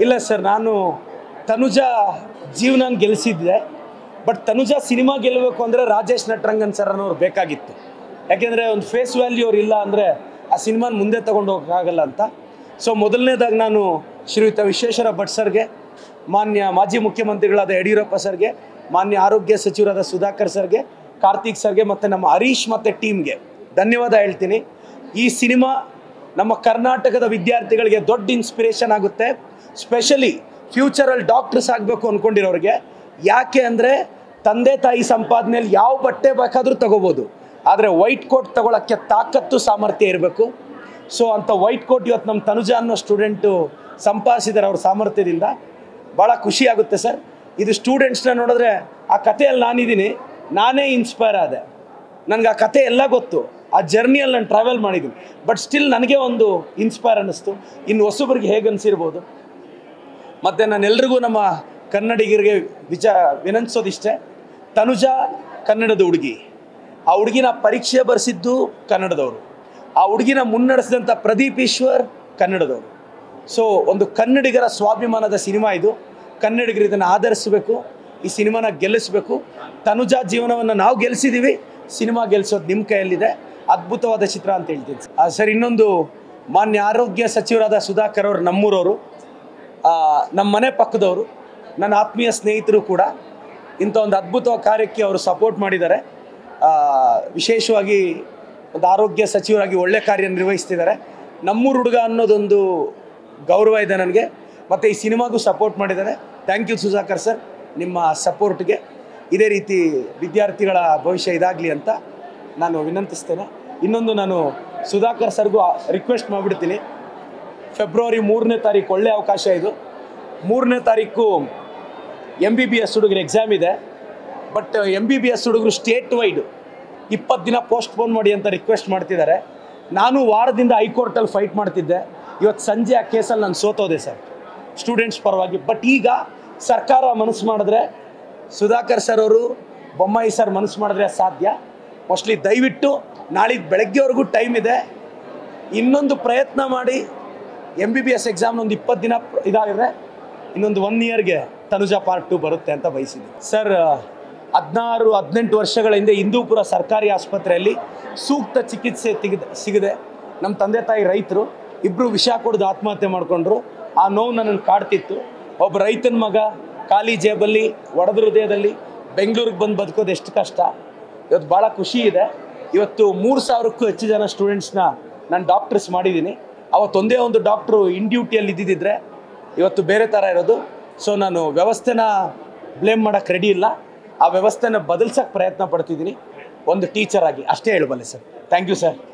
ಇಲ್ಲ ಸರ್ ನಾನು ತನುಜಾ ಜೀವನ ಗೆಲ್ಲಿಸಿದ್ದೆ ಬಟ್ ತನುಜಾ ಸಿನಿಮಾ ಗೆಲ್ಲಬೇಕು ಅಂದರೆ ರಾಜೇಶ್ ನಟರಂಗನ್ ಸರ್ ಅನ್ನೋರು ಬೇಕಾಗಿತ್ತು ಯಾಕೆಂದರೆ ಒಂದು ಫೇಸ್ ವ್ಯಾಲ್ಯೂ ಅವ್ರು ಇಲ್ಲ ಅಂದರೆ ಆ ಸಿನಿಮಾನ ಮುಂದೆ ತಗೊಂಡು ಹೋಗೋಕ್ಕಾಗಲ್ಲ ಅಂತ ಸೊ ಮೊದಲನೇದಾಗಿ ನಾನು ಶ್ರೀಯುತ ವಿಶ್ವೇಶ್ವರ ಭಟ್ ಸರ್ಗೆ ಮಾನ್ಯ ಮಾಜಿ ಮುಖ್ಯಮಂತ್ರಿಗಳಾದ ಯಡಿಯೂರಪ್ಪ ಸರ್ಗೆ ಮಾನ್ಯ ಆರೋಗ್ಯ ಸಚಿವರಾದ ಸುಧಾಕರ್ ಸರ್ಗೆ ಕಾರ್ತಿಕ್ ಸರ್ಗೆ ಮತ್ತು ನಮ್ಮ ಹರೀಶ್ ಮತ್ತು ಟೀಮ್ಗೆ ಧನ್ಯವಾದ ಹೇಳ್ತೀನಿ ಈ ಸಿನಿಮಾ ನಮ್ಮ ಕರ್ನಾಟಕದ ವಿದ್ಯಾರ್ಥಿಗಳಿಗೆ ದೊಡ್ಡ ಇನ್ಸ್ಪಿರೇಷನ್ ಆಗುತ್ತೆ ಸ್ಪೆಷಲಿ ಫ್ಯೂಚರಲ್ಲಿ ಡಾಕ್ಟರ್ಸ್ ಆಗಬೇಕು ಅಂದ್ಕೊಂಡಿರೋರಿಗೆ ಯಾಕೆ ಅಂದರೆ ತಂದೆ ತಾಯಿ ಸಂಪಾದನೆಯಲ್ಲಿ ಯಾವ ಬಟ್ಟೆ ಬೇಕಾದರೂ ತಗೋಬೋದು ಆದರೆ ವೈಟ್ ಕೋಟ್ ತಗೊಳ್ಳೋಕ್ಕೆ ತಾಕತ್ತು ಸಾಮರ್ಥ್ಯ ಇರಬೇಕು ಸೊ ಅಂಥ ವೈಟ್ ಕೋಟ್ ಇವತ್ತು ನಮ್ಮ ತನುಜ ಅನ್ನೋ ಸ್ಟೂಡೆಂಟು ಸಂಪಾದಿಸಿದ್ದಾರೆ ಅವ್ರ ಸಾಮರ್ಥ್ಯದಿಂದ ಭಾಳ ಖುಷಿ ಆಗುತ್ತೆ ಸರ್ ಇದು ಸ್ಟೂಡೆಂಟ್ಸ್ನ ನೋಡಿದ್ರೆ ಆ ಕಥೆಯಲ್ಲಿ ನಾನಿದ್ದೀನಿ ನಾನೇ ಇನ್ಸ್ಪೈರ್ ಆದೆ ನನಗೆ ಆ ಕತೆ ಎಲ್ಲ ಗೊತ್ತು ಆ ಜರ್ನಿಯಲ್ಲಿ ನಾನು ಟ್ರಾವೆಲ್ ಮಾಡಿದ್ದೀನಿ ಬಟ್ ಸ್ಟಿಲ್ ನನಗೆ ಒಂದು ಇನ್ಸ್ಪೈರ್ ಅನ್ನಿಸ್ತು ಇನ್ನು ಹೊಸಬ್ರಿಗೆ ಹೇಗೆ ಅನಿಸಿರ್ಬೋದು ಮತ್ತು ನಾನು ಎಲ್ರಿಗೂ ನಮ್ಮ ಕನ್ನಡಿಗರಿಗೆ ವಿಚ ವಿನಂತಿಸೋದಿಷ್ಟೇ ತನುಜಾ ಕನ್ನಡದ ಹುಡುಗಿ ಆ ಹುಡುಗಿನ ಪರೀಕ್ಷೆ ಬರೆಸಿದ್ದು ಕನ್ನಡದವರು ಆ ಹುಡುಗಿನ ಮುನ್ನಡೆಸಿದಂಥ ಪ್ರದೀಪ್ ಈಶ್ವರ್ ಕನ್ನಡದವರು ಸೊ ಒಂದು ಕನ್ನಡಿಗರ ಸ್ವಾಭಿಮಾನದ ಸಿನಿಮಾ ಇದು ಕನ್ನಡಿಗರು ಇದನ್ನು ಆಧರಿಸಬೇಕು ಈ ಸಿನಿಮಾನ ಗೆಲ್ಲಿಸಬೇಕು ತನುಜಾ ಜೀವನವನ್ನು ನಾವು ಗೆಲ್ಲಿಸಿದ್ದೀವಿ ಸಿನಿಮಾ ಗೆಲ್ಲಿಸೋದು ನಿಮ್ಮ ಕೈಯಲ್ಲಿದೆ ಅದ್ಭುತವಾದ ಚಿತ್ರ ಅಂತ ಹೇಳ್ತೀನಿ ಆ, ಸರ್ ಇನ್ನೊಂದು ಮಾನ್ಯ ಆರೋಗ್ಯ ಸಚಿವರಾದ ಸುಧಾಕರ್ ಅವರು ನಮ್ಮೂರವರು ಆ, ನಮ್ಮ ಮನೆ ಪಕ್ಕದವರು ನನ್ನ ಆತ್ಮೀಯ ಸ್ನೇಹಿತರು ಕೂಡ ಇಂಥ ಒಂದು ಅದ್ಭುತ ಕಾರ್ಯಕ್ಕೆ ಅವರು ಸಪೋರ್ಟ್ ಮಾಡಿದ್ದಾರೆ ಆ, ವಿಶೇಷವಾಗಿ ಒಂದು ಆರೋಗ್ಯ ಸಚಿವರಾಗಿ ಒಳ್ಳೆ ಕಾರ್ಯ ನಿರ್ವಹಿಸ್ತಿದ್ದಾರೆ ನಮ್ಮೂರು ಹುಡುಗ ಅನ್ನೋದೊಂದು ಗೌರವ ಇದೆ ನನಗೆ ಮತ್ತು ಈ ಸಿನಿಮಾಗೂ ಸಪೋರ್ಟ್ ಮಾಡಿದ್ದಾರೆ ಥ್ಯಾಂಕ್ ಯು ಸುಧಾಕರ್ ಸರ್ ನಿಮ್ಮ ಸಪೋರ್ಟ್ಗೆ ಇದೇ ರೀತಿ ವಿದ್ಯಾರ್ಥಿಗಳ ಭವಿಷ್ಯ ಇದಾಗಲಿ ಅಂತ ನಾನು ವಿನಂತಿಸ್ತೇನೆ ಇನ್ನೊಂದು ನಾನು ಸುಧಾಕರ್ ಸರ್ಗೂ ರಿಕ್ವೆಸ್ಟ್ ಮಾಡಿಬಿಡ್ತೀನಿ ಫೆಬ್ರವರಿ ಮೂರನೇ ತಾರೀಕು ಒಳ್ಳೆ ಅವಕಾಶ ಇದು ಮೂರನೇ ತಾರೀಕು ಎಮ್ ಬಿ ಬಿ ಎಸ್ ಹುಡುಗರು ಎಕ್ಸಾಮ್ ಇದೆ but M B B S ಹುಡುಗರು ಸ್ಟೇಟ್ ವೈಡ್ ಇಪ್ಪತ್ತು ದಿನ ಪೋಸ್ಟ್ಪೋನ್ ಮಾಡಿ ಅಂತ ರಿಕ್ವೆಸ್ಟ್ ಮಾಡ್ತಿದ್ದಾರೆ ನಾನು ವಾರದಿಂದ ಹೈಕೋರ್ಟಲ್ಲಿ ಫೈಟ್ ಮಾಡ್ತಿದ್ದೆ ಇವತ್ತು ಸಂಜೆ ಆ ಕೇಸಲ್ಲಿ ನಾನು ಸೋತೋದೆ ಸರ್ ಸ್ಟೂಡೆಂಟ್ಸ್ ಪರವಾಗಿ ಬಟ್ ಈಗ ಸರ್ಕಾರ ಮನಸ್ಸು ಮಾಡಿದ್ರೆ ಸುಧಾಕರ್ ಸರ್ ಅವರು ಬೊಮ್ಮಾಯಿ ಸರ್ ಮನಸ್ಸು ಮಾಡಿದ್ರೆ ಸಾಧ್ಯ ಮೋಸ್ಟ್ಲಿ ದಯವಿಟ್ಟು ನಾಳಿದ್ದು ಬೆಳಗ್ಗೆವರೆಗೂ ಟೈಮ್ ಇದೆ ಇನ್ನೊಂದು ಪ್ರಯತ್ನ ಮಾಡಿ M B B S exam ಒಂದು ಇಪ್ಪತ್ತು ದಿನ ಪ್ರ- ಇದಾಗಿದ್ರೆ ಇನ್ನೊಂದು ಒನ್ ಇಯರ್ಗೆ ತನುಜಾ ಪಾರ್ಟ್ ಟು ಬರುತ್ತೆ ಅಂತ ಬಯಸಿದ್ದೆ ಸರ್ ಹದಿನಾರು ಹದಿನೆಂಟು ವರ್ಷಗಳ ಹಿಂದೆ ಹಿಂದೂಪುರ ಸರ್ಕಾರಿ ಆಸ್ಪತ್ರೆಯಲ್ಲಿ ಸೂಕ್ತ ಚಿಕಿತ್ಸೆ ತೆಗೆದ ಸಿಗದೆ ನಮ್ಮ ತಂದೆ ತಾಯಿ ರೈತರು ಇಬ್ಬರು ವಿಷ ಕುಡಿದು ಆತ್ಮಹತ್ಯೆ ಮಾಡಿಕೊಂಡ್ರು ಆ ನೋವು ನನ್ನನ್ನು ಕಾಡ್ತಿತ್ತು ಒಬ್ಬ ರೈತನ ಮಗ ಖಾಲಿ ಜೇಬಲ್ಲಿ ಒಡೆದ ಹೃದಯದಲ್ಲಿ ಬೆಂಗಳೂರಿಗೆ ಬಂದು ಬದುಕೋದು ಎಷ್ಟು ಕಷ್ಟ ಇವತ್ತು ಭಾಳ ಖುಷಿ ಇದೆ ಇವತ್ತು ಮೂರು ಸಾವಿರಕ್ಕೂ ಹೆಚ್ಚು ಜನ ಸ್ಟೂಡೆಂಟ್ಸ್ನ ನಾನು ಡಾಕ್ಟರ್ಸ್ ಮಾಡಿದ್ದೀನಿ ಅವತ್ತೊಂದೇ ಒಂದು ಡಾಕ್ಟ್ರು ಇನ್ ಡ್ಯೂಟಿಯಲ್ಲಿ ಇದ್ದಿದ್ದರೆ ಇವತ್ತು ಬೇರೆ ಥರ ಇರೋದು ಸೊ ನಾನು ವ್ಯವಸ್ಥೆನ ಬ್ಲೇಮ್ ಮಾಡೋಕ್ಕೆ ರೆಡಿ ಇಲ್ಲ ಆ ವ್ಯವಸ್ಥೆನ ಬದಲ್ಸೋಕ್ಕೆ ಪ್ರಯತ್ನ ಪಡ್ತಿದ್ದೀನಿ ಒಂದು ಟೀಚರ್ ಆಗಿ ಅಷ್ಟೇ ಹೇಳಬಲ್ಲೆ ಸರ್ ಥ್ಯಾಂಕ್ ಯು ಸರ್